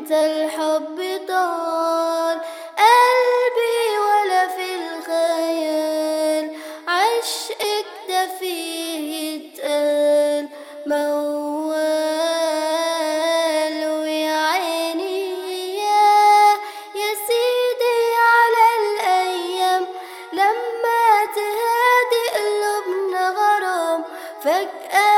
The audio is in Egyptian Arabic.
امتى الحب طال قلبي ولا في الخيال عشقك ده فيه اتقال موال ويا عيني يا يا سيدي على الأيام لما تهادي قلوبنا غرام فجأة